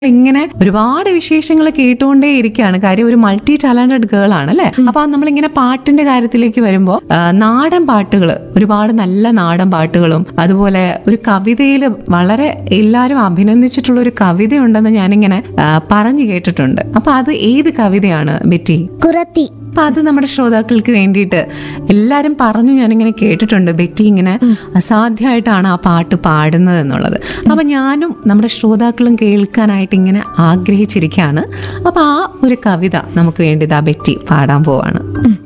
ഇങ്ങനെ ഒരുപാട് വിശേഷങ്ങൾ കേട്ടുകൊണ്ടേ ഇരിക്കുകയാണ് കാര്യം ഒരു മൾട്ടി ടാലന്റഡ് ഗേൾ ആണ് അല്ലെ അപ്പൊ നമ്മളിങ്ങനെ പാട്ടിന്റെ കാര്യത്തിലേക്ക് വരുമ്പോൾ നാടൻ പാട്ടുകൾ ഒരുപാട് നല്ല നാടൻ പാട്ടുകളും അതുപോലെ ഒരു കവിതയിൽ വളരെ എല്ലാവരും അഭിനന്ദിച്ചിട്ടുള്ള ഒരു കവിതയുണ്ടെന്ന് ഞാനിങ്ങനെ ആ, പറഞ്ഞു കേട്ടിട്ടുണ്ട് അപ്പൊ അത് ഏത് കവിതയാണ് ബെറ്റി കുറത്തി അപ്പൊ അത് നമ്മുടെ ശ്രോതാക്കൾക്ക് വേണ്ടിയിട്ട് എല്ലാരും പറഞ്ഞു ഞാനിങ്ങനെ കേട്ടിട്ടുണ്ട് ബെറ്റി ഇങ്ങനെ അസാധ്യമായിട്ടാണ് ആ പാട്ട് പാടുന്നത് എന്നുള്ളത് അപ്പൊ ഞാനും നമ്മുടെ ശ്രോതാക്കളും കേൾക്കാനായിട്ട് ഇങ്ങനെ ആഗ്രഹിച്ചിരിക്കുകയാണ് അപ്പൊ ആ ഒരു കവിത നമുക്ക് വേണ്ടി ഇതാ ബെറ്റി പാടാൻ പോവാണ്